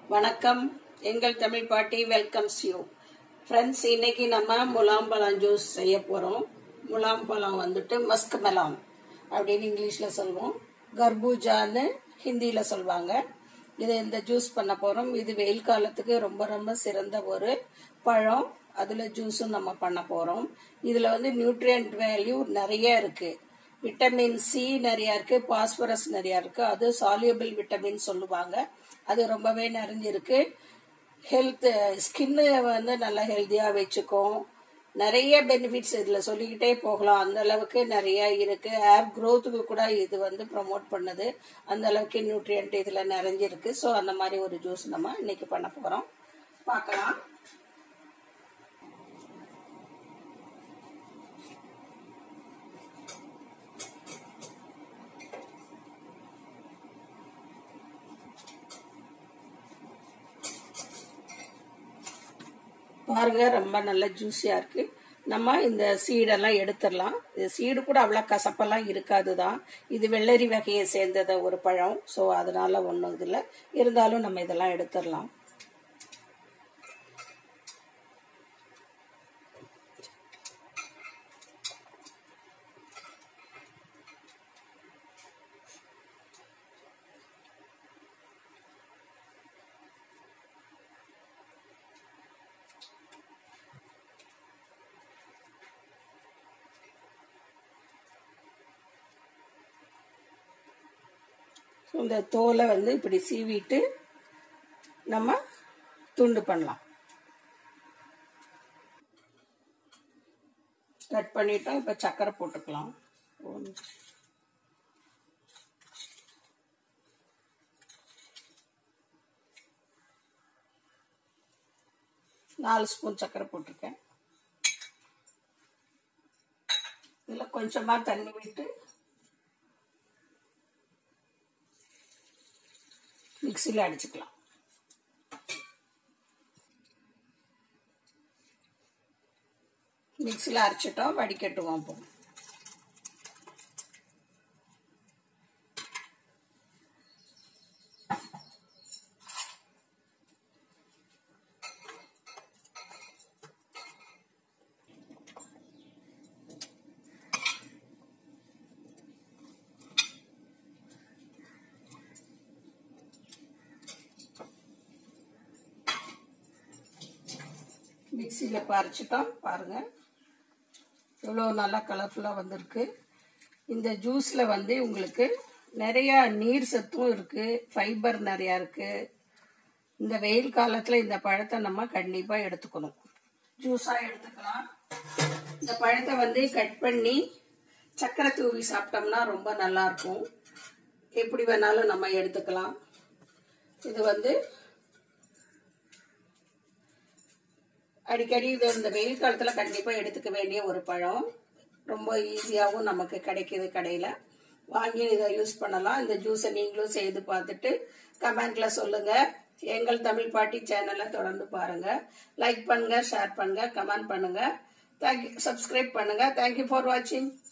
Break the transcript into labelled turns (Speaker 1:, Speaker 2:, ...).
Speaker 1: வணக்கம் எங்கள் தமிழ் பாட்டி வெல்கம்ஸ் யூ ஃப்ரெண்ட்ஸ் இன்னைக்கு நம்ம முலாம்பழம் ஜூஸ் செய்ய போகிறோம் முலாம்பழம் வந்துட்டு மஸ்க் மெலான் அப்படின்னு இங்கிலீஷில் சொல்லுவோம் கர்பூஜான்னு ஹிந்தியில் சொல்லுவாங்க இது இந்த ஜூஸ் பண்ண போகிறோம் இது வெயில் காலத்துக்கு ரொம்ப ரொம்ப சிறந்த ஒரு பழம் அதில் ஜூஸும் நம்ம பண்ண போகிறோம் இதில் வந்து நியூட்ரியன்ட் வேல்யூ நிறைய இருக்குது விட்டமின் சி நிறையா இருக்குது பாஸ்பரஸ் நிறையா இருக்குது அது சாலியபிள் விட்டமின் சொல்லுவாங்க அது ரொம்பவே நிறைஞ்சிருக்கு ஹெல்த் ஸ்கின்னு வந்து நல்லா ஹெல்த்தியாக வச்சுக்கும் நிறைய பெனிஃபிட்ஸ் இதில் சொல்லிக்கிட்டே போகலாம் அந்த அளவுக்கு நிறைய இருக்கு ஹேர் க்ரோத்துக்கு கூட இது வந்து ப்ரமோட் பண்ணுது அந்த அளவுக்கு நியூட்ரியன்ட் இதில் நிறைஞ்சிருக்கு ஸோ அந்த மாதிரி ஒரு ஜூஸ் நம்ம இன்னைக்கு பண்ண போகிறோம் பார்க்கலாம் பாருங்க ரொம்ப நல்ல ஜூஸியாக இருக்கு நம்ம இந்த சீடெல்லாம் எடுத்துடலாம் இது சீடு கூட அவ்வளோ கசப்பெல்லாம் இருக்காது தான் இது வெள்ளரி வகையை சேர்ந்தத ஒரு பழம் ஸோ அதனால ஒன்றும் இதில் இருந்தாலும் நம்ம இதெல்லாம் எடுத்துடலாம் ஸோ இந்த தோலை வந்து இப்படி சீவிட்டு நம்ம துண்டு பண்ணலாம் கட் பண்ணிட்டோம் இப்போ சக்கரை போட்டுக்கலாம் ஒன்று நாலு ஸ்பூன் சக்கரை போட்டிருக்கேன் இதில் கொஞ்சமாக தண்ணி விட்டு மிக்சியில் அடிச்சுக்கலாம் மிக்சியில் அரைச்சிட்டோம் வடிக்கட்டுவோம் அப்போ மிக்சியில் இப்போ அரைச்சிட்டோம் பாருங்கள் எவ்வளோ நல்லா கலர்ஃபுல்லாக வந்திருக்கு இந்த ஜூஸில் வந்து உங்களுக்கு நிறையா நீர் சத்தும் இருக்குது ஃபைபர் நிறையா இருக்குது இந்த வெயில் காலத்தில் இந்த பழத்தை நம்ம கண்டிப்பாக எடுத்துக்கணும் ஜூஸாக எடுத்துக்கலாம் இந்த பழத்தை வந்து கட் பண்ணி சக்கரை தூவி சாப்பிட்டோம்னா ரொம்ப நல்லாயிருக்கும் எப்படி வேணாலும் நம்ம எடுத்துக்கலாம் இது வந்து அடிக்கடி இது இந்த வெயில் காலத்தில் கண்டிப்பாக எடுத்துக்க வேண்டிய ஒரு பழம் ரொம்ப ஈஸியாகவும் நமக்கு கிடைக்கிது கடையில் வாங்கி இதை யூஸ் பண்ணலாம் இந்த ஜூஸை நீங்களும் செய்து பார்த்துட்டு கமெண்ட்ல சொல்லுங்கள் எங்கள் தமிழ் பாட்டி சேனலை தொடர்ந்து பாருங்கள் லைக் பண்ணுங்கள் ஷேர் பண்ணுங்கள் கமெண்ட் பண்ணுங்கள் தேங்க்யூ சப்ஸ்கிரைப் பண்ணுங்கள் தேங்க்யூ ஃபார் வாட்சிங்